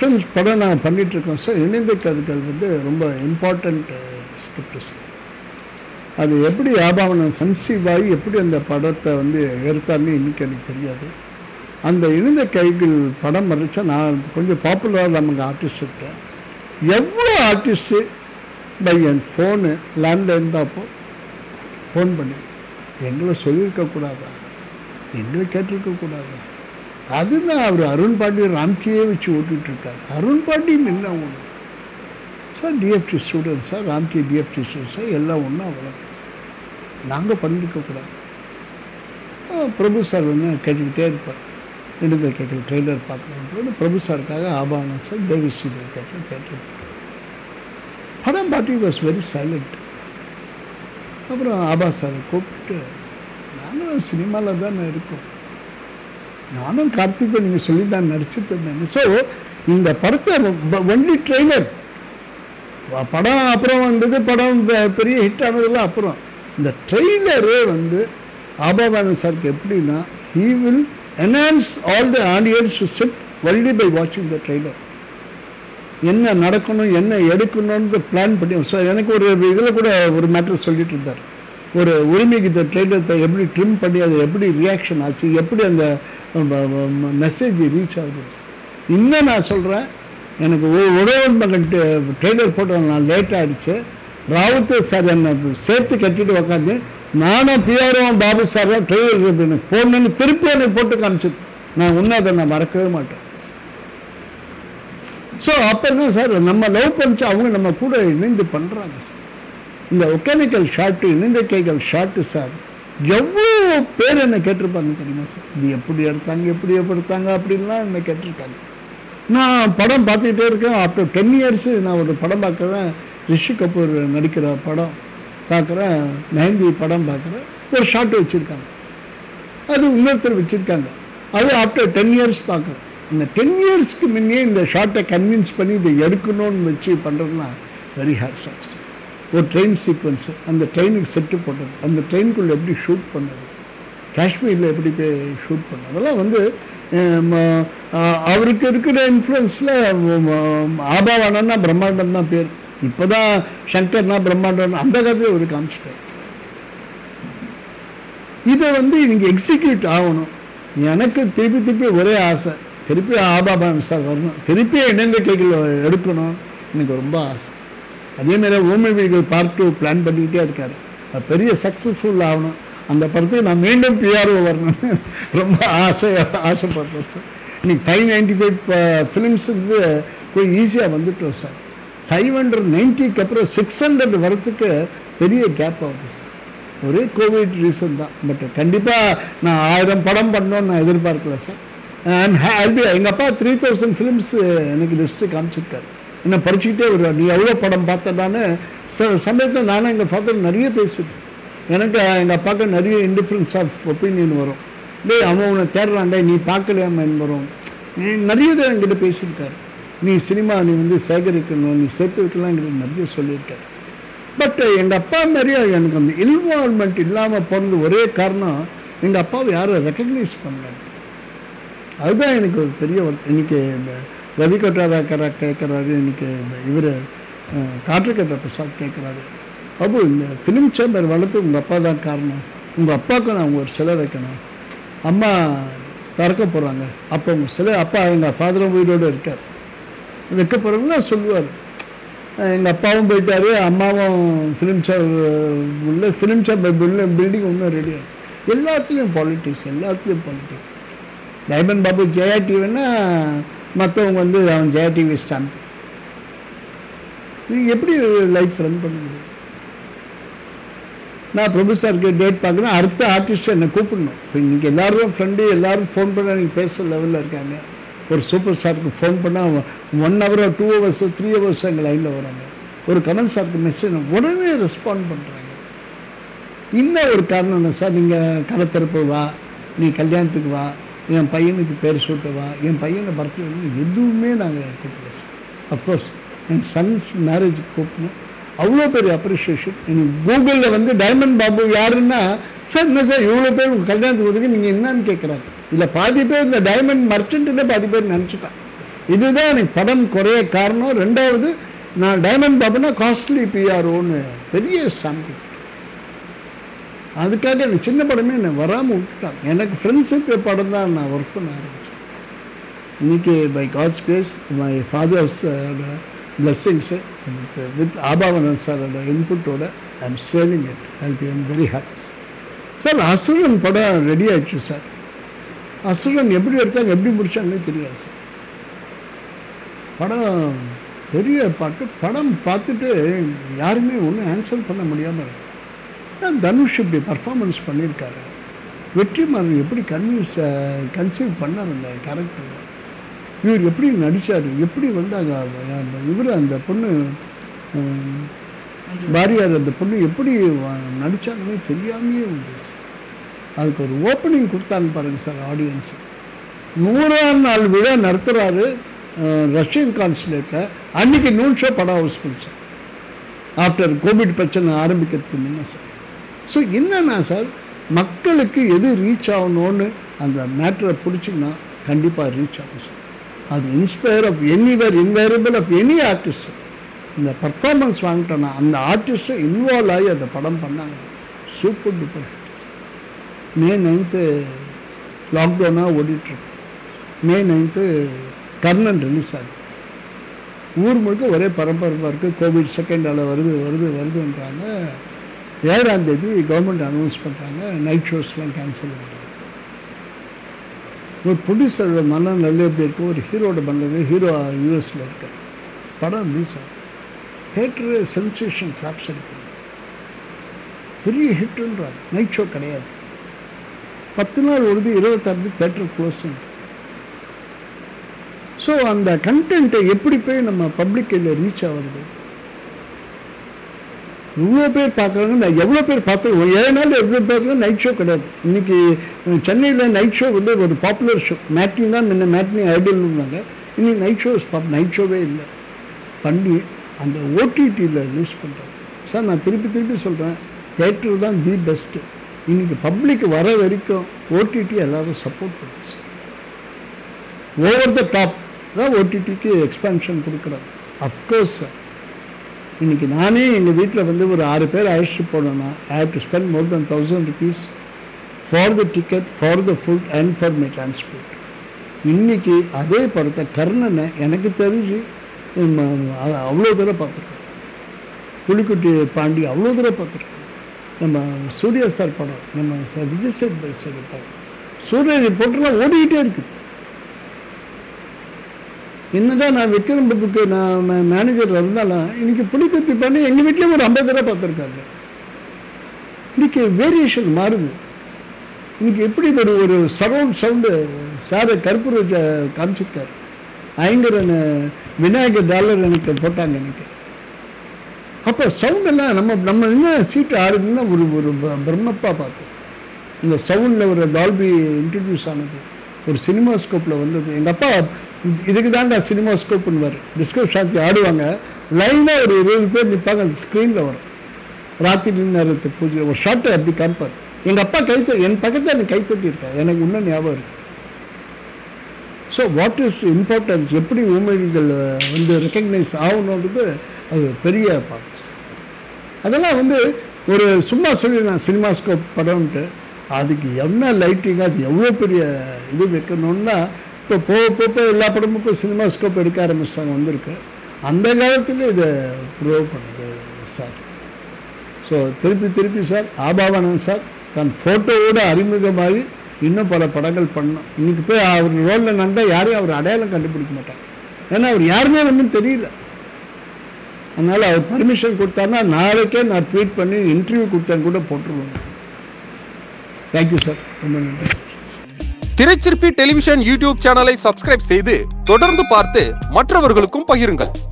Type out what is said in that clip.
defence படம் நான் பண்ணிட்டு இருக்கோம் சார் இணைந்த கருக்கள் வந்து ரொம்ப இம்பார்ட்டண்ட் ஸ்கிரிப்ட் சார் அது எப்படி ஆபாவனம் கன்சீவ் ஆகி எப்படி அந்த படத்தை வந்து எடுத்தாருன்னு இன்னைக்கு எனக்கு தெரியாது அந்த இணைந்த கைகள் படம் வரைச்சா நான் கொஞ்சம் பாப்புலராக நமக்கு ஆர்டிஸ்ட் இருக்கேன் எவ்வளோ ஆர்டிஸ்ட்டு பை என் ஃபோனு லேண்ட்லைன் தான் அப்போ ஃபோன் பண்ணி எங்களை சொல்லியிருக்க கூடாதா எங்களை கேட்டிருக்க கூடாதா அதுதான் அவர் அருண் பாண்டி ராம்கியே வச்சு ஓட்டிட்டு இருக்காரு அருண் பாண்டின்னு என்ன ஒன்று sir DFT student sir Ramki DFT student sir எல்லாம் ஒன்றா வளர்க்க நாங்கள் பண்ணிருக்கக்கூடாது பிரபு சார் வந்து கேட்டுக்கிட்டே இருப்பார் இடுந்த கேட்டு ட்ரெய்லர் பார்க்கணுன்றது பிரபு சாருக்காக ஆபாவனம் சார் தேவி ஸ்ரீதர் கேட்டு கேட்டிருப்பார் படம் பாட்டி வாஸ் வெரி சைலண்ட் அப்புறம் ஆபா சாரை கூப்பிட்டு நானும் சினிமாவில் தானே இருக்கோம் நானும் கார்த்திகை நீங்கள் சொல்லி தான் நடிச்சிருப்பேன் ஸோ இந்த படத்தை ஒன்லி ட்ரெய்லர் படம் அப்புறம் வந்தது படம் பெ- பெரிய ஹிட் ஆனதெல்லாம் அப்புறம் இந்த ட்ரெய்லரே வந்து ஆபாபானன் சாருக்கு எப்படின்னா he will enhance all the audience to sit only by வாட்சிங் த ட்ரெய்லர் என்ன நடக்கணும் என்ன எடுக்கணும்னு பிளான் பண்ணி ஸோ எனக்கு ஒரு இதில் கூட ஒரு மேட்டர் சொல்லிட்டு இருந்தார் ஒரு உரிமைக்கு இந்த ட்ரெய்லரை எப்படி ட்ரிம் பண்ணி அது எப்படி ரியாக்ஷன் ஆச்சு எப்படி அந்த மெசேஜ் ரீச் ஆகுது இன்னும் நான் சொல்கிறேன் எனக்கு ஒ- உழவன் மகன் ட்ரெய்லர் போட்டு நான் லேட் ஆகிடுச்சு ராவுத்து சார் என்னை சேர்த்து கட்டிட்டு உக்காந்து நானும் பிஆரும் பாபு சாரும் ட்ரெய்லர் எனக்கு போடணுன்னு திருப்பி எனக்கு போட்டு காமிச்சது நான் இன்னும் அதை நான் மறக்கவே மாட்டேன் ஸோ அப்போ தான் சார் நம்ம லவ் பண்ணிச்சு அவங்க நம்ம கூட இணைந்து பண்ணுறாங்க சார் இந்த ஒகேனிக்கல் ஷார்ட்டு இணைந்த கைகள் ஷார்ட்டு சார் எவ்வளோ பேர் என்ன கேட்டிருப்பாங்க தெரியுமா சார் இது எப்படி எடுத்தாங்க எப்படி எடுத்தாங்க அப்படின்லாம் என்ன கேட்டிருக்காங்க நான் படம் பார்த்துக்கிட்டே இருக்கேன் ஆஃப்டர் டென் இயர்ஸு நான் ஒரு படம் பார்க்குறேன் ரிஷி கபூர் நடிக்கிற படம் பார்க்குறேன் நயன்தி படம் பார்க்குறேன் ஒரு ஷார்ட் வச்சுருக்காங்க அது இன்னொருத்தர் வச்சுருக்காங்க அது ஆஃப்டர் டென் இயர்ஸ் பார்க்குறேன் இந்த டென் இயர்ஸ்க்கு முன்னே இந்த ஷார்ட்டை கன்வின்ஸ் பண்ணி இதை எடுக்கணும்னு வச்சு பண்ணுறதுலாம் வெரி ஹேர் சாக்ஸ் ஒரு ட்ரெயின் சீக்வன்ஸு அந்த ட்ரெயினுக்கு செட்டு போட்டது அந்த ட்ரெயினுக்குள்ளே எப்படி ஷூட் பண்ணது காஷ்மீரில் எப்படி போய் ஷூட் பண்ணது அதெல்லாம் வந்து அஹ், ம- அஹ், அவருக்கு இருக்கிற இன்ஃப்ளூயன்ஸில் ஆபாவானன்னா பிரம்மாண்டம் தான் பேர் இப்போ தான் சங்கர்னா பிரம்மாண்டம் அந்த காலத்தில் ஒரு காமிச்சிட்டார் இதை வந்து நீங்கள் எக்ஸிக்யூட் ஆகணும் எனக்கு திருப்பி திருப்பி ஒரே ஆசை திருப்பி ஆபாபான் சார் வரணும் திருப்பி இணைந்த கைகள் எடுக்கணும் எனக்கு ரொம்ப ஆசை அதேமாதிரி ஓமை வீடுகள் பார்ட் டூ பிளான் பண்ணிக்கிட்டே இருக்காரு அது பெரிய சக்ஸஸ்ஃபுல் ஆகணும் அந்த படத்துக்கு நான் மீண்டும் பிஆர்ஓ வரணும் ரொம்ப ஆசை ஆசைப்படுறேன் சார் இன்னைக்கு ஃபைவ் நைன்டி ஃபைவ் ஃபிலிம்ஸ் வந்து போய் ஈஸியாக வந்துட்டோம் சார் ஃபைவ் ஹண்ட்ரட் நைன்ட்டிக்கு அப்புறம் சிக்ஸ் ஹண்ட்ரட் வரத்துக்கு பெரிய கேப் ஆகுது சார் ஒரே கோவிட் ரீசன் தான் பட் கண்டிப்பாக நான் ஆயிரம் படம் பண்ணோன்னு நான் எதிர்பார்க்கல சார் ஐம்பி எங்கள் அப்பா த்ரீ தௌசண்ட் ஃபிலிம்ஸ் எனக்கு லிஸ்ட்டு காமிச்சிருக்காரு என்ன படிச்சுக்கிட்டே வருவார் நீ எவ்வளோ படம் பார்த்தடான்னு ச சமயத்தில் நானும் எங்கள் ஃபாதர் நிறைய பேசிட்டேன் எனக்கு எங்கள் அப்பாவுக்கு நிறைய இன்டிஃபரன்ஸ் ஆஃப் ஒப்பீனியன் வரும் டேய் அவன் உன்னை தேடுறான்டே நீ பார்க்கலையாமன் வரும் நீ நிறைய இதை என்கிட்ட பேசியிருக்காரு நீ சினிமா நீ வந்து சேகரிக்கணும் நீ சேர்த்து வைக்கலாம் என்கிட்ட நிறைய சொல்லியிருக்காரு பட் எங்கள் அப்பா மாதிரியே எனக்கு அந்த இன்வால்மெண்ட் இல்லாமல் பிறந்த ஒரே காரணம் எங்கள் அப்பாவை யாரும் ரெக்கக்னைஸ் பண்ணல அதுதான் எனக்கு ஒரு பெரிய வருத்தம் இன்னைக்கு இந்த ரவி கட்டாராக்கரா கேட்குறாரு இன்னைக்கு இவர் காற்றுக்கட்ட பிரசாத் கேட்குறாரு பாபு இந்த ஃபிலிம் சேம்பர் வளர்த்து உங்கள் அப்பா தான் காரணம் உங்கள் அப்பாவுக்கு நான் ஒரு சிலை வைக்கணும் அம்மா திறக்க போகிறாங்க அப்போ உங்கள் சிலை அப்பா எங்கள் ஃபாதரும் உயிரோடு இருக்கார் வைக்க போகிறவங்க சொல்லுவார் எங்கள் அப்பாவும் போயிட்டாரு அம்மாவும் ஃபிலிம் சேர் உள்ள ஃபிலிம் சேம்பர் உள்ள பில்டிங் இன்னும் ரெடியாக எல்லாத்துலேயும் பாலிட்டிக்ஸ் எல்லாத்துலேயும் பாலிட்டிக்ஸ் டைமண்ட் பாபு ஜெயா டிவின்னா மற்றவங்க வந்து அவன் ஜெயா டிவி ஸ்டாம்ப் நீங்கள் எப்படி லைஃப் ரன் பண்ண முடியும் நான் பிரபு சாருக்கு டேட் பார்க்குறேன் அடுத்த ஆர்டிஸ்ட்டை என்னை கூப்பிடணும் இப்போ இன்றைக்கி எல்லாரும் ஃப்ரெண்டு எல்லாரும் ஃபோன் பண்ண நீங்கள் பேசுகிற லெவலில் இருக்காங்க ஒரு சூப்பர் ஸ்டாருக்கு ஃபோன் பண்ணால் ஒன் ஹவரோ டூ ஹவர்ஸோ த்ரீ ஹவர்ஸோ எங்கள் லைனில் வராங்க ஒரு கமல் சாருக்கு மெசேஜ் உடனே ரெஸ்பாண்ட் பண்ணுறாங்க இன்னும் ஒரு காரணம் என்ன சார் நீங்கள் கடைத்திறப்பு வா நீ கல்யாணத்துக்கு வா என் பையனுக்கு பேர் சூட்ட வா என் பையனை பர்த்டே எதுவுமே நாங்கள் கூப்பிடல சார் அஃப்கோர்ஸ் என் சன்ஸ் மேரேஜுக்கு கூப்பிடணும் அவ்வளோ பெரிய அப்ரிஷியேஷன் எனக்கு கூகுளில் வந்து டைமண்ட் பாபு யாருன்னா சார் என்ன சார் இவ்வளோ பேர் உங்கள் கல்யாணத்துக்கு ஒதுக்கு நீங்கள் என்னன்னு கேட்குறாங்க இல்லை பாதி பேர் இந்த டைமண்ட் மர்ச்சன்ட்டுன்னு பாதி பேர் நினச்சிட்டான் இதுதான் எனக்கு படம் குறைய காரணம் ரெண்டாவது நான் டைமண்ட் பாபுனா காஸ்ட்லி பிஆர்ஓன்னு பெரிய ஸ்டாம்ப் அதுக்காக எனக்கு சின்ன படமே என்னை வராமல் விட்டுட்டாங்க எனக்கு ஃப்ரெண்ட்ஸுக்கு படம் தான் நான் ஒர்க் பண்ண ஆரம்பித்தேன் இன்னைக்கு by God's grace my father's blessings with with Aabavanan சாரோட இன்புட்டோட I am sailing it I be am very happy sir Asuran படம் ரெடி ஆயிடுச்சு சார் அசுரன் எப்படி எடுத்தாங்க எப்படி முடிச்சாங்கன்னு தெரியாது சார் படம் பெரிய பாட்டு படம் பார்த்துட்டு யாருமே ஒன்றும் ஆன்சர் பண்ண முடியாமல் இருக்கு ஆனால் தனுஷ் இப்படி பர்ஃபார்மன்ஸ் பண்ணியிருக்காரு வெற்றிமாறன் எப்படி கன்வியூஸ் கன்சீவ் பண்ணார் அந்த கேரக்டரை இவர் எப்படி நடித்தார் எப்படி வந்தாங்க இவர் அந்த பொண்ணு உம், பாரியார் அந்த பொண்ணு எப்படி நடித்தாங்கன்னே தெரியாமையே வந்துச்சு அதுக்கு ஒரு ஓப்பனிங் கொடுத்தாங்க பாருங்க சார் ஆடியன்ஸ் நூறாம் நாள் விழா நடத்துகிறாரு ரஷ்யன் கான்சுலேட்டில் அன்னைக்கு நூல் ஷோ படம் ஹவுஸ்ஃபுல் சார் ஆஃப்டர் கோவிட் பிரச்சனை ஆரம்பிக்கிறதுக்கு முன்ன சார் ஸோ என்னன்னா சார் மக்களுக்கு எது ரீச் ஆகணும்னு அந்த மேட்டரை பிடிச்சிங்கன்னா கண்டிப்பாக ரீச் ஆகும் சார் அது inspire of anywhere invariable of any artist இந்த பர்ஃபார்மன்ஸ் வாங்கிட்டோன்னா அந்த ஆர்டிஸ்ட்டை இன்வால்வ் ஆகி அந்த படம் பண்ணாங்க சூப்பர் டூப்பர் மே நைன்த்து லாக்டவுனாக ஓடிட்டுருக்கு மே நைன்த்து கர்ணன் ரிலீஸ் ஆகுது ஊர் முழுக்க ஒரே பரபரப்பாக இருக்குது கோவிட் செகண்ட் அலை வருது வருது வருதுன்றாங்க ஏழாம் தேதி கவர்மெண்ட் அனௌன்ஸ் பண்ணுறாங்க நைட் ஷோஸ்லாம் கேன்சல் பண்ணுறாங்க ஒரு ப்ரொடியூசரோட மனம் நல்ல எப்படி இருக்கும் ஒரு ஹீரோட மனம் ஹீரோ யூஎஸில் இருக்க படம் ரிலீஸ் ஆகும் தேட்டரு சென்சேஷன் கிளாப்ஸ் அடிக்கிறாங்க பெரிய ஹிட்டுன்றாங்க நைட் ஷோ கிடையாது பத்து நாள் ஒழுது இருபத்தாறு தேட்டர் க்ளோஸ் ஸோ அந்த கண்டென்ட்டை எப்படி போய் நம்ம பப்ளிக் இதில் ரீச் ஆகுறது இவ்வளோ பேர் பார்க்குறாங்க நான் எவ்வளோ பேர் பார்த்து ஒரு ஏழு நாள் எவ்வளோ பேருக்கு நைட் ஷோ கிடையாது இன்னைக்கு சென்னையில் நைட் ஷோ வந்து ஒரு பாப்புலர் ஷோ மேட்னி தான் முன்ன மேட்னி ஐடியல்னாங்க இன்னைக்கு நைட் ஷோஸ் பாப் நைட் ஷோவே இல்லை பண்ணி அந்த ஓடிடியில் யூஸ் பண்ணுறாங்க சார் நான் திருப்பி திருப்பி சொல்கிறேன் தேட்டர் தான் தி பெஸ்ட்டு இன்னைக்கு பப்ளிக் வர வரைக்கும் ஓடிடி எல்லாரும் சப்போர்ட் பண்ணுங்க சார் ஓவர் த டாப் தான் ஓடிடிக்கு எக்ஸ்பேன்ஷன் கொடுக்குறாங்க அஃப்கோர்ஸ் சார் இன்றைக்கி நானே எங்கள் வீட்டில் வந்து ஒரு ஆறு பேர் அழைச்சிட்டு போனோன்னா I have to spend more than thousand rupees for the ticket for the food and for my transport இன்றைக்கி அதே படத்தை கர்ணனை எனக்கு தெரிஞ்சு ம, அ- அவ்வளோ தூரம் பார்த்துருக்கேன் புலிக்குட்டி பாண்டி அவ்வளோ தூரம் பார்த்துருக்கேன் நம்ம சூர்யா சார் படம் நம்ம ச- விஜய் சேதுபதி சார் படம் சூர்யா ரிப்போர்ட்டெலாம் ஓடிக்கிட்டே இருக்குது என்னதான் நான் விக்ரம் புக்கு நான் மேனேஜர் இருந்தாலும் இன்னைக்கு புலிக்குத்தி பண்ணி எங்கள் வீட்டிலே ஒரு ஐம்பது தடவை பார்த்துருக்காங்க இன்னைக்கு வேரியேஷன் மாறுது இன்னைக்கு எப்படி ஒரு ஒரு சரௌண்ட் சவுண்டு சாரை கருப்புரோஜ காமிச்சிருக்காரு ஐங்கரன் விநாயகர் டாலர் எனக்கு போட்டாங்க எனக்கு அப்போ சவுண்ட் எல்லாம் நம்ம நம்ம என்ன சீட்டு ஆடுதுன்னா ஒரு ஒரு ப- பிரம்மப்பா பார்த்தோம் இந்த சவுண்டில் ஒரு டால்பி இன்ட்ரடியூஸ் ஆனது ஒரு சினிமா ஸ்கோப்பில் வந்தது எங்கள் அப்பா இது- இதுக்கு தான்டா சினிமா ஸ்கோப்புன்னு டிஸ்கோ சாந்தி ஆடுவாங்க லைனாக ஒரு இருபது பேர் நிற்பாங்க அந்த ஸ்க்ரீனில் வரும் ராத்திரி நேரத்து பூஜை ஒரு ஷார்ட்டை அப்படி காமிப்பார் எங்கள் அப்பா கைத்த என் பக்கத்தில் எனக்கு கைத்தட்டி இருக்கா எனக்கு இன்னும் ஞாபகம் இருக்கு ஸோ வாட் இஸ் இம்பார்ட்டன்ஸ் எப்படி உண்மைகள் வந்து ரெக்கக்னைஸ் ஆகணுன்றது அது பெரிய பாடம் அதெல்லாம் வந்து ஒரு சும்மா சொல்லி நான் சினிமாஸ்கோப் படம்ன்ட்டு அதுக்கு என்ன லைட்டிங் அது எவ்வளோ பெரிய இது வைக்கணும்னா இப்போ போக போக போக எல்லா படமுக்கும் சினிமாஸ்கோப் எடுக்க ஆரம்பிச்சிட்டாங்க வந்திருக்கு அந்த காலத்தில் இதை ப்ரூவ் பண்ணுது சார் ஸோ திருப்பி திருப்பி சார் ஆபாவானந்த் சார் தன் ஃபோட்டோவோட அறிமுகமாகி இன்னும் பல படங்கள் பண்ணணும் இன்னைக்கு போய் அவர் ரோலில் நடந்தால் யாரையும் அவர் அடையாளம் கண்டுபிடிக்க மாட்டாங்க ஏன்னா அவர் யாருமே ஒன்றும் தெரியல அதனால் அவர் பர்மிஷன் கொடுத்தாருன்னா நாளைக்கே நான் ட்வீட் பண்ணி இன்டர்வியூ கொடுத்தேன்னு கூட போட்டுருவேன் தேங்க்யூ சார் ரொம்ப நன்றி சார் திரைச்சிற்பி டெலிவிஷன் யூடியூப் சேனலை சப்ஸ்கிரைப் செய்து தொடர்ந்து பார்த்து மற்றவர்களுக்கும் பகிருங்கள்